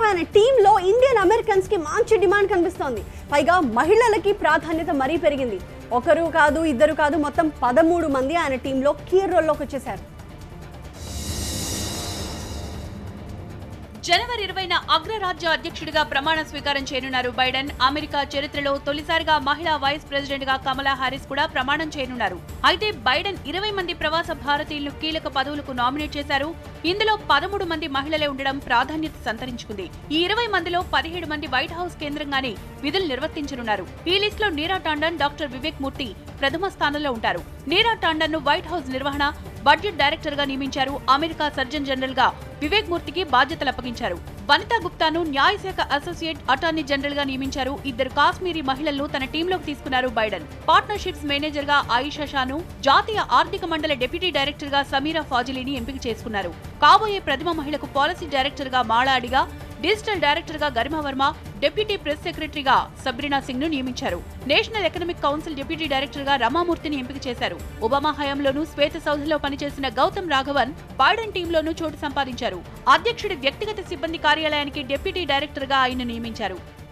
ఆయన టీంలో Indian Americans కి మంచి డిమాండ్ కనిపిస్తోంది పైగా మహిళలకి ప్రాధాన్యత మరీ పెరిగింది ఒకరు కాదు ఇద్దరు కాదు మొత్తం పదమూడు మంది ఆయన టీంలో కీ రోల్లోకి వచ్చేశారు జనవరి ఇరవైన అగ్రరాజ్య అధ్యక్షుడిగా ప్రమాణ స్వీకారం చేయనున్నారు బైడెన్ అమెరికా చరిత్రలో తొలిసారిగా మహిళా వైస్ ప్రెసిడెంట్ గా కమలా హారిస్ కూడా ప్రమాణం చేయనున్నారు అయితే బైడెన్ ఇరవై మంది ప్రవాస భారతీయులను కీలక పదవులకు నామినేట్ చేశారు ఇందులో పదమూడు మంది మహిళలే ఉండడం ప్రాధాన్యత సంతరించుకుంది ఈ ఇరవై మందిలో పదిహేడు మంది వైట్ హౌస్ కేంద్రంగానే విధులు నిర్వర్తించనున్నారు ఈ లిస్ట్ లో నీరా టాండన్ డాక్టర్ వివేక్ మూర్తి ప్రథమ స్థానంలో ఉంటారు నీరా టాండన్ ను వైట్ హౌస్ నిర్వహణ బడ్జెట్ డైరెక్టర్ గా నియమించారు అమెరికా సర్జన్ జనరల్ గా వివేక్ మూర్తికి బాధ్యతలు అప్పగించారు వనితా గుప్తాను న్యాయశాఖ అసోసియేట్ అటార్నీ జనరల్ గా నియమించారు ఇద్దరు కాశ్మీరీ మహిళలను తన టీంలోకి తీసుకున్నారు బైడెన్ పార్ట్నర్షిప్స్ మేనేజర్ గా ఆయిషా షాను జాతీయ ఆర్థిక మండలి డిప్యూటీ డైరెక్టర్ గా సమీరా ఫాజిలీని ఎంపిక చేసుకున్నారు కాబోయే ప్రథమ మహిళకు పాలసీ డైరెక్టర్ గా మాళాడిగా డిజిటల్ డైరెక్టర్ గా గరిమా వర్మ డిప్యూటీ ప్రెస్ సెక్రటరీగా సబ్రీనా సింగ్ ను నియమించారు National Economic Council deputy director గా రమామూర్తిని ఎంపిక చేశారు ఒబామా హయాంలోనూ శ్వేత సౌధలో పనిచేసిన గౌతమ్ రాఘవన్ బైడెన్ టీంలోనూ చోటు సంపాదించారు అధ్యక్షుడి వ్యక్తిగత సిబ్బంది కార్యాలయానికి డిప్యూటీ డైరెక్టర్ గా ఆయన నియమించారు